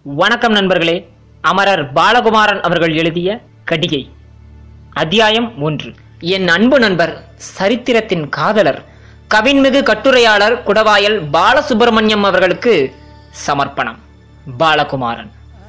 வணக்கம் நண்பர்களே அமரர் பாலகுமாரன் அவர்கள் எழுதிய கடிகை அத்தியாயம் ஒன்று என் அன்பு நண்பர் சரித்திரத்தின் காதலர் கவின்மிகு கட்டுரையாளர் குடவாயல் பாலசுப்பிரமணியம் அவர்களுக்கு சமர்ப்பணம் பாலகுமாரன்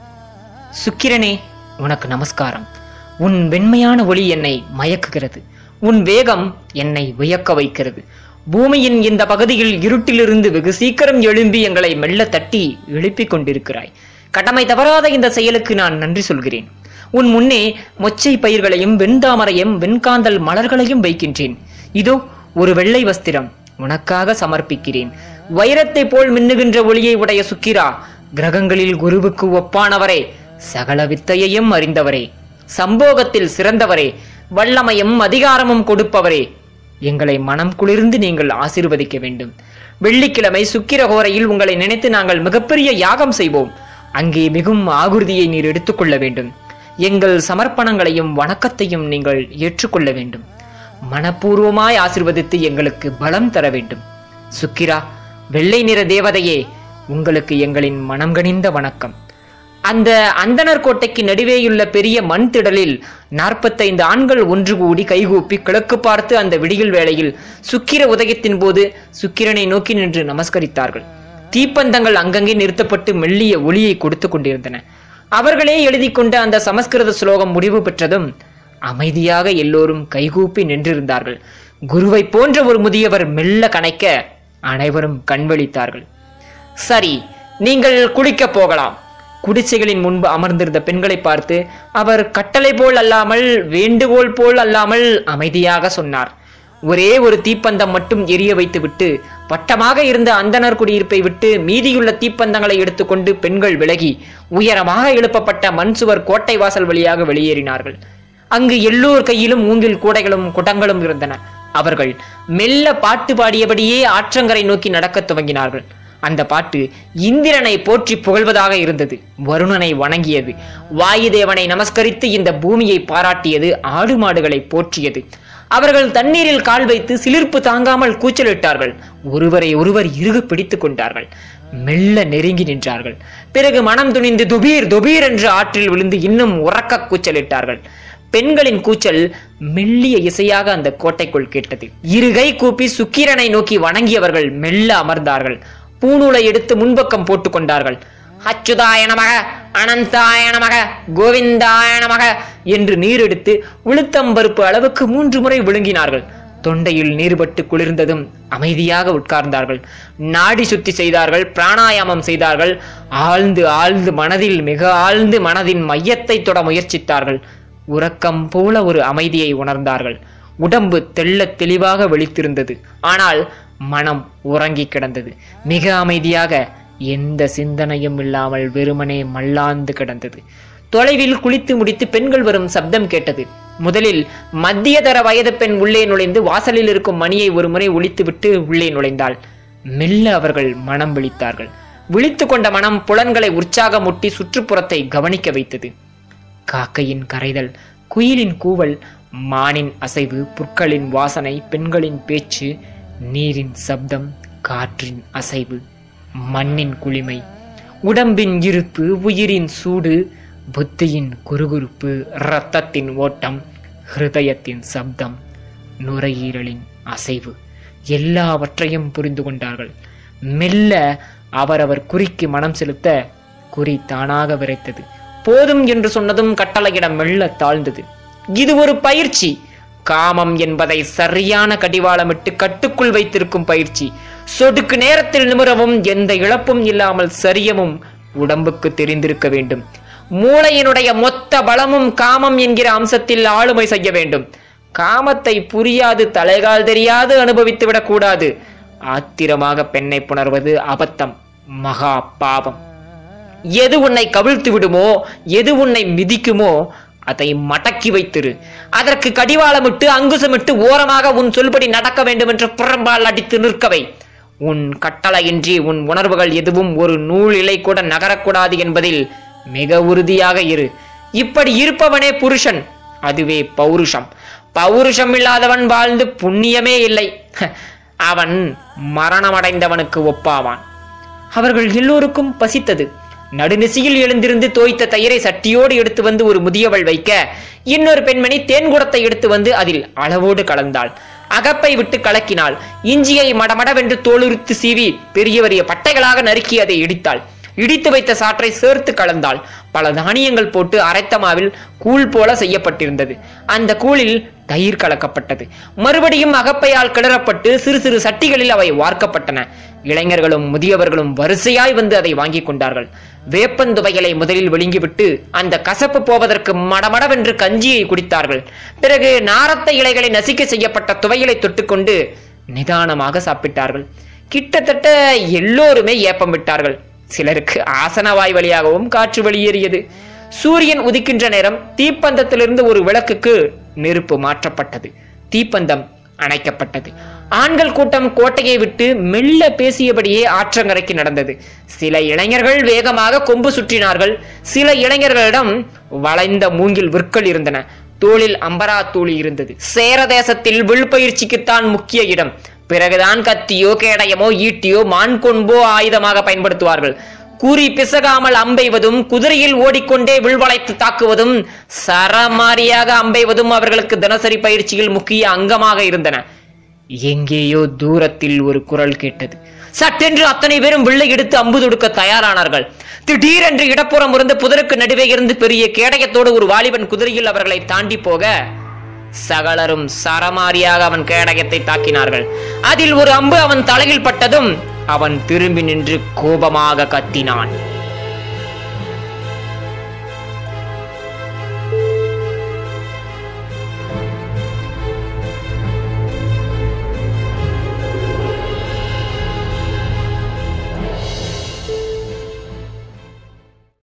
சுக்கிரனே உனக்கு நமஸ்காரம் உன் வெண்மையான ஒளி என்னை மயக்குகிறது உன் வேகம் என்னை வியக்க வைக்கிறது பூமியின் இந்த பகுதியில் இருட்டிலிருந்து வெகு சீக்கிரம் எழும்பி எங்களை மெல்ல தட்டி எழுப்பிக் கொண்டிருக்கிறாய் கடமை தவறாத இந்த செயலுக்கு நான் நன்றி சொல்கிறேன் உன் முன்னே மொச்சை பயிர்களையும் வெண்தாமரையும் வெண்காந்தல் மலர்களையும் வைக்கின்றேன் இதோ ஒரு வெள்ளை வஸ்திரம் உனக்காக சமர்ப்பிக்கிறேன் வைரத்தை போல் மின்னுகின்ற ஒளியை உடைய சுக்கிரா கிரகங்களில் குருவுக்கு ஒப்பானவரே சகல வித்தையையும் அறிந்தவரே சம்போகத்தில் சிறந்தவரே வல்லமையும் அதிகாரமும் கொடுப்பவரே எங்களை மனம் குளிர்ந்து நீங்கள் ஆசீர்வதிக்க வேண்டும் வெள்ளிக்கிழமை சுக்கிரஹோரையில் உங்களை நினைத்து நாங்கள் மிகப்பெரிய யாகம் செய்வோம் அங்கே மிகும் ஆகுர்தியை நீர் எடுத்துக்கொள்ள வேண்டும் எங்கள் சமர்ப்பணங்களையும் வணக்கத்தையும் நீங்கள் ஏற்றுக்கொள்ள வேண்டும் மனப்பூர்வமாய் ஆசிர்வதித்து எங்களுக்கு பலம் தர வேண்டும் சுக்கிரா வெள்ளை நிற தேவதையே உங்களுக்கு எங்களின் மனம் கனிந்த வணக்கம் அந்த அந்தனர் கோட்டைக்கு நடுவேயுள்ள பெரிய மண் திடலில் நாற்பத்தைந்து ஆண்கள் ஒன்று கூடி கைகூப்பி கிழக்கு பார்த்து அந்த விடியல் வேளையில் சுக்கிர உதயத்தின் போது சுக்கிரனை நோக்கி நின்று நமஸ்கரித்தார்கள் தீப்பந்தங்கள் அங்கங்கே நிறுத்தப்பட்டு மெல்லிய ஒளியை கொடுத்து கொண்டிருந்தன அவர்களே எழுதி கொண்ட அந்த சமஸ்கிருத ஸ்லோகம் முடிவு பெற்றதும் அமைதியாக எல்லோரும் கைகூப்பி நின்றிருந்தார்கள் குருவை போன்ற ஒரு முதியவர் மெல்ல கணைக்க அனைவரும் கண்வழித்தார்கள் சரி நீங்கள் குளிக்கப் போகலாம் குடிசைகளின் முன்பு அமர்ந்திருந்த பெண்களை பார்த்து அவர் கட்டளை போல் அல்லாமல் வேண்டுகோள் போல் அல்லாமல் அமைதியாக சொன்னார் ஒரே ஒரு தீப்பந்தம் மட்டும் எரிய வைத்துவிட்டு வட்டமாக இருந்த அந்தனர் குடியிருப்பை விட்டு மீதியுள்ள தீப்பந்தங்களை எடுத்துக்கொண்டு பெண்கள் விலகி உயரமாக எழுப்பப்பட்ட மண் சுவர் கோட்டை வாசல் வழியாக வெளியேறினார்கள் அங்கு எல்லோர் கையிலும் மூங்கில் கூடைகளும் குடங்களும் இருந்தன அவர்கள் மெல்ல பாட்டு பாடியபடியே ஆற்றங்கரை நோக்கி நடக்கத் துவங்கினார்கள் அந்த பாட்டு இந்திரனை போற்றி புகழ்வதாக இருந்தது வருணனை வணங்கியது வாயுதேவனை நமஸ்கரித்து இந்த பூமியை பாராட்டியது ஆடு மாடுகளை போற்றியது அவர்கள் தண்ணீரில் கால் வைத்து சிலிர்ப்பு தாங்காமல் கூச்சலிட்டார்கள் ஒருவரை ஒருவர் இறுக பிடித்துக் கொண்டார்கள் மெல்ல நெருங்கி நின்றார்கள் பிறகு மனம் துணிந்து துபீர் துபீர் என்று ஆற்றில் விழுந்து இன்னும் உறக்க கூச்சலிட்டார்கள் பெண்களின் கூச்சல் மெல்லிய இசையாக அந்த கோட்டைக்குள் கேட்டது இருகை கூப்பி சுக்கிரனை நோக்கி வணங்கியவர்கள் மெல்ல அமர்ந்தார்கள் பூநூலை எடுத்து முன்பக்கம் போட்டுக் கொண்டார்கள் அச்சுதாய நமக அனந்தாய நமக கோவிந்தாய நமக என்று நீர் எடுத்து உளுத்தம்பருப்பு அளவுக்கு மூன்று முறை விழுங்கினார்கள் தொண்டையில் நீர்பட்டு குளிர்ந்ததும் அமைதியாக உட்கார்ந்தார்கள் நாடி சுத்தி செய்தார்கள் பிராணாயாமம் செய்தார்கள் ஆழ்ந்து ஆழ்ந்து மனதில் மிக ஆழ்ந்து மனதின் மையத்தை தொட முயற்சித்தார்கள் உறக்கம் போல ஒரு அமைதியை உணர்ந்தார்கள் உடம்பு தெள்ளத் தெளிவாக விழித்திருந்தது ஆனால் மனம் உறங்கி கிடந்தது மிக அமைதியாக எந்த சிந்தனையும் இல்லாமல் வெறுமனே மல்லாந்து கிடந்தது தொலைவில் குளித்து முடித்து பெண்கள் வரும் சப்தம் கேட்டது முதலில் மத்திய தர வயது பெண் உள்ளே நுழைந்து வாசலில் இருக்கும் மணியை ஒருமுறை ஒழித்துவிட்டு உள்ளே நுழைந்தாள் மெல்ல அவர்கள் மனம் விழித்தார்கள் விழித்து கொண்ட மனம் புலன்களை உற்சாகமூட்டி சுற்றுப்புறத்தை கவனிக்க வைத்தது காக்கையின் கரைதல் குயிலின் கூவல் மானின் அசைவு புற்களின் வாசனை பெண்களின் பேச்சு நீரின் சப்தம் காற்றின் அசைவு மண்ணின் குளிமை உடம்பின் இருப்பு உயிரின் சூடு புத்தியின் குறுகுறுப்பு இரத்தத்தின் ஓட்டம் ஹிருதயத்தின் சப்தம் நுரையீரலின் அசைவு எல்லாவற்றையும் புரிந்து கொண்டார்கள் மெல்ல அவரவர் குறிக்கு மனம் செலுத்த குறி தானாக விரைத்தது போதும் என்று சொன்னதும் கட்டளையிடம் மெல்ல தாழ்ந்தது இது ஒரு பயிற்சி காமம் என்பதை சரியான கடிவாளமிட்டு கட்டுக்குள் வைத்திருக்கும் பயிற்சி சொடுக்கு நேரத்தில் நிமிரவும் எந்த இழப்பும் இல்லாமல் சரியமும் உடம்புக்கு தெரிந்திருக்க வேண்டும் மூளையினுடைய மொத்த பலமும் காமம் என்கிற அம்சத்தில் ஆளுமை செய்ய வேண்டும் காமத்தை புரியாது தலைகால் தெரியாது அனுபவித்து விடக்கூடாது ஆத்திரமாக பெண்ணை புணர்வது அபத்தம் மகா பாவம் எது உன்னை கவிழ்த்து விடுமோ எது உன்னை மிதிக்குமோ அதை மடக்கி வைத்திரு அதற்கு கடிவாளமிட்டு அங்குசமிட்டு ஓரமாக உன் சொல்படி நடக்க வேண்டும் என்று புறம்பால் அடித்து நிற்கவை உன் கட்டளையின்றி உன் உணர்வுகள் எதுவும் ஒரு நூல் இலை கூட நகரக்கூடாது என்பதில் மிக உறுதியாக இரு இப்படி இருப்பவனே புருஷன் அதுவே பௌருஷம் பௌருஷம் இல்லாதவன் வாழ்ந்து புண்ணியமே இல்லை அவன் மரணமடைந்தவனுக்கு ஒப்பாவான் அவர்கள் எல்லோருக்கும் பசித்தது நடுநிசியில் எழுந்திருந்து தோய்த்த தயிரை சட்டியோடு எடுத்து வந்து ஒரு முதியவள் வைக்க இன்னொரு பெண்மணி தேன்குடத்தை எடுத்து வந்து அதில் அளவோடு கலந்தாள் அகப்பை விட்டு கலக்கினாள் இஞ்சியை மடமடவென்று தோலுரித்து சீவி பெரிய பெரிய பட்டைகளாக நறுக்கி அதை இடித்தாள் இடித்து வைத்த சாற்றை சேர்த்து கலந்தாள் பல தானியங்கள் போட்டு அரைத்த மாவில் கூழ் போல செய்யப்பட்டிருந்தது அந்த கூழில் தயிர் கலக்கப்பட்டது மறுபடியும் அகப்பையால் கிளறப்பட்டு சிறு சிறு சட்டிகளில் அவை வார்க்கப்பட்டன இளைஞர்களும் முதியவர்களும் வரிசையாய் வந்து அதை வாங்கிக் கொண்டார்கள் வேப்பந்துவைகளை முதலில் விழுங்கிவிட்டு அந்த கசப்பு போவதற்கு மடமடவென்று கஞ்சியை குடித்தார்கள் பிறகு நாரத்த இலைகளை நசிக்க செய்யப்பட்ட துவையலை தொட்டுக்கொண்டு நிதானமாக சாப்பிட்டார்கள் கிட்டத்தட்ட எல்லோருமே ஏப்பம் விட்டார்கள் சிலருக்கு ஆசனவாய் வழியாகவும் காற்று வெளியேறியது சூரியன் உதிக்கின்ற நேரம் தீப்பந்தத்திலிருந்து ஒரு விளக்குக்கு நெருப்பு மாற்றப்பட்டது தீப்பந்தம் அணைக்கப்பட்டது ஆண்கள் கூட்டம் கோட்டையை விட்டு மெல்ல பேசியபடியே ஆற்றங்கரைக்கு நடந்தது சில இளைஞர்கள் வேகமாக கொம்பு சுற்றினார்கள் சில இளைஞர்களிடம் வளைந்த மூங்கில் விற்கள் இருந்தன தோளில் அம்பரா தூளி இருந்தது சேர தேசத்தில் வில் பயிற்சிக்குத்தான் முக்கிய இடம் பிறகுதான் கத்தியோ கேடயமோ ஈட்டியோ மான் கொம்போ ஆயுதமாக பயன்படுத்துவார்கள் கூறி பிசகாமல் அம்பெய்வதும் குதிரையில் ஓடிக்கொண்டே வில்வளைத்து தாக்குவதும் சரமாரியாக அம்பெய்வதும் அவர்களுக்கு தினசரி பயிற்சியில் முக்கிய அங்கமாக இருந்தன எங்கேயோ தூரத்தில் ஒரு குரல் கேட்டது சட்டென்று அத்தனை பேரும் வில்லை எடுத்து அம்பு தொடுக்க தயாரானார்கள் திடீரென்று இடப்புறம் இருந்து புதருக்கு நடுவே இருந்து பெரிய கேடயத்தோடு ஒரு வாலிபன் குதிரையில் அவர்களை தாண்டி போக சகலரும் சரமாரியாக அவன் கேடயத்தை தாக்கினார்கள் அதில் ஒரு அம்பு அவன் தலையில் பட்டதும் அவன் திரும்பி நின்று கோபமாக கத்தினான்